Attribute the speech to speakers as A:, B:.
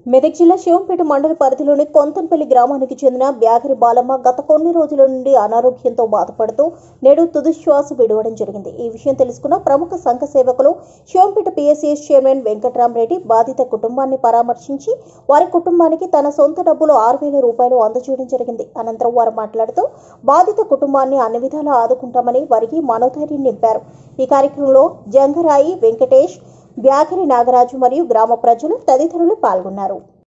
A: మెదక్ జిల్లా శివంపేట మండల పరిధిలోని కొంతంపల్లి గ్రామానికి చెందిన బ్యాగరి బాలమ్మ గత కొన్ని రోజుల నుండి అనారోగ్యంతో బాధపడుతూ నేడు తుది శ్వాస విడవడం జరిగింది ఈ విషయం తెలుసుకున్న ప్రముఖ సంఘ సేవకులు శివంపేట పిఎస్సిఎస్ చైర్మన్ వెంకట్రామరెడ్డి బాధిత కుటుంబాన్ని పరామర్శించి వారి కుటుంబానికి తన సొంత డబ్బులు ఆరు వేల రూపాయలు అందజేయడం జరిగింది అనంతరం వారు మాట్లాడుతూ బాధిత కుటుంబాన్ని అన్ని విధాలా ఆదుకుంటామని వారికి మనోధైర్యం నింపారు ఈ కార్యక్రమంలో జంగరాయి వెంకటేష్ బ్యాకరి నాగరాజు మరియు గ్రామ ప్రజలు తదితరులు పాల్గొన్నారు